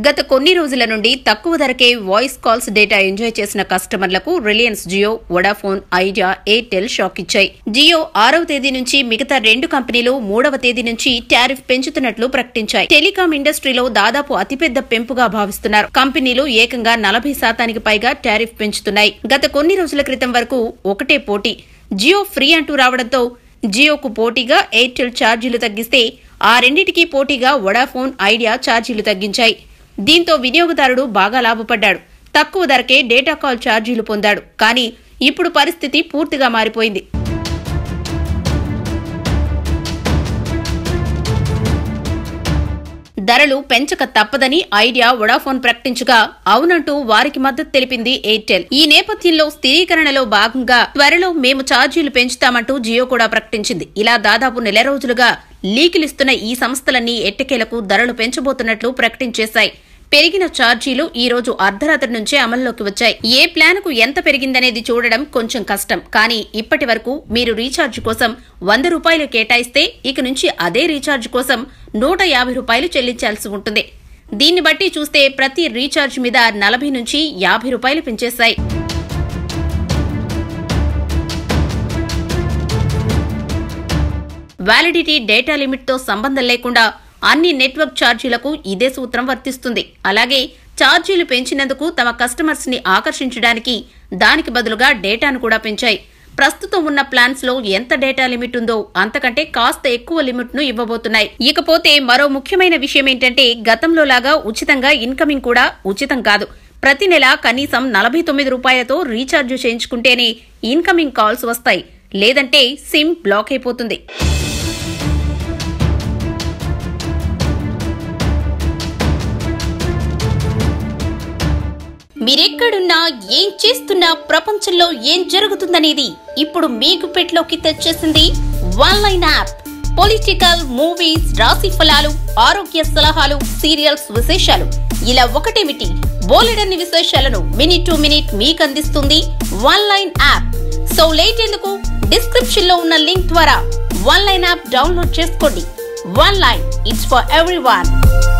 గత కొన్ని రోజుల నుండి తక్కువ ధరకే వాయిస్ కాల్స్ డేటా ఎంజాయ్ చేసిన కస్టమర్లకు Reliance Jio Vodafone Idea Airtel shock ఇచ్చాయి జియో ఆరవ తేదీ నుంచి మిగతా రెండు కంపెనీలు మూడవ తేదీ నుంచి టారిఫ్ పెంచుతున్నట్లు ప్రకటించాయి టెలికాం ఇండస్ట్రీలో దాదాపు అతిపెద్ద పెంపుగా భావిస్తున్నారు కంపెనీలు ఏకంగా నలభై శాతానికి పైగా టారిఫ్ పెంచుతున్నాయి గత కొన్ని రోజుల క్రితం వరకు ఒకటే పోటీ జియో ఫ్రీ అంటూ రావడంతో జియోకు పోటీగా ఎయిర్టెల్ ఛార్జీలు తగ్గిస్తే ఆ రెండింటికి పోటీగా వొడాఫోన్ ఐడియా ఛార్జీలు తగ్గించాయి దీంతో వినియోగదారుడు బాగా లాభపడ్డాడు తక్కువ ధరకే డేటా కాల్ ఛార్జీలు పొందాడు కానీ ఇప్పుడు పరిస్థితి పూర్తిగా మారిపోయింది ధరలు పెంచక తప్పదని ఐడియా వొడాఫోన్ ప్రకటించగా అవునంటూ వారికి మద్దతు తెలిపింది ఎయిర్టెల్ ఈ నేపథ్యంలో స్థిరీకరణలో భాగంగా త్వరలో మేము ఛార్జీలు పెంచుతామంటూ జియో కూడా ప్రకటించింది ఇలా దాదాపు నెల రోజులుగా లీకులిస్తున్న ఈ సంస్థలన్నీ ఎట్టకేలకు ధరలు పెంచబోతున్నట్లు ప్రకటించేశాయి పెరిగిన ఛార్జీలు ఈ రోజు అర్ధరాత్రి నుంచే అమల్లోకి వచ్చాయి ఏ ప్లాన్ కు ఎంత పెరిగిందనేది చూడడం కొంచెం కష్టం కానీ ఇప్పటి వరకు మీరు రీఛార్జ్ కోసం వంద రూపాయలు కేటాయిస్తే ఇక నుంచి అదే రీఛార్జ్ కోసం నూట యాభై రూపాయలు చెల్లించాల్సి ఉంటుంది దీన్ని బట్టి చూస్తే ప్రతి రీఛార్జ్ మీద నలభై నుంచి యాభై రూపాయలు పెంచేశాయి వ్యాలిడిటీ డేటా లిమిట్ తో సంబంధం లేకుండా అన్ని నెట్వర్క్ ఛార్జీలకు ఇదే సూత్రం వర్తిస్తుంది అలాగే ఛార్జీలు పెంచినందుకు తమ కస్టమర్స్ ని ఆకర్షించడానికి దానికి బదులుగా డేటాను కూడా పెంచాయి ప్రస్తుతం ఉన్న ప్లాన్స్ లో ఎంత డేటా లిమిట్ ఉందో అంతకంటే కాస్త ఎక్కువ లిమిట్ ను ఇవ్వబోతున్నాయి ఇకపోతే మరో ముఖ్యమైన విషయం ఏంటంటే గతంలో లాగా ఉచితంగా ఇన్కమింగ్ కూడా ఉచితం కాదు ప్రతి నెల కనీసం నలభై తొమ్మిది రూపాయలతో రీఛార్జ్ చేయించుకుంటేనే ఇన్కమింగ్ కాల్స్ వస్తాయి లేదంటే సిమ్ బ్లాక్ అయిపోతుంది మీరెక్కడున్నా ఏం చేస్తున్నా ప్రపంచంలో ఏం జరుగుతుందనేది ఇప్పుడు మీకు పెట్లోకి తెచ్చేసింది one line app political movies రాశి ఫలాలు ఆరోగ్య సలహాలు సీరియల్స్ విశేషాలు ఇలా ఒకటేమిటి బోలెడన్ని విశేషాలను మినిట్ టు మినిట్ మీకు అందిస్తుంది one line app so late ఎందుకు డిస్క్రిప్షన్ లో ఉన్న లింక్ ద్వారా వన్ లైన్ యాప్ డౌన్లోడ్ చేసుకోండి one line it's for every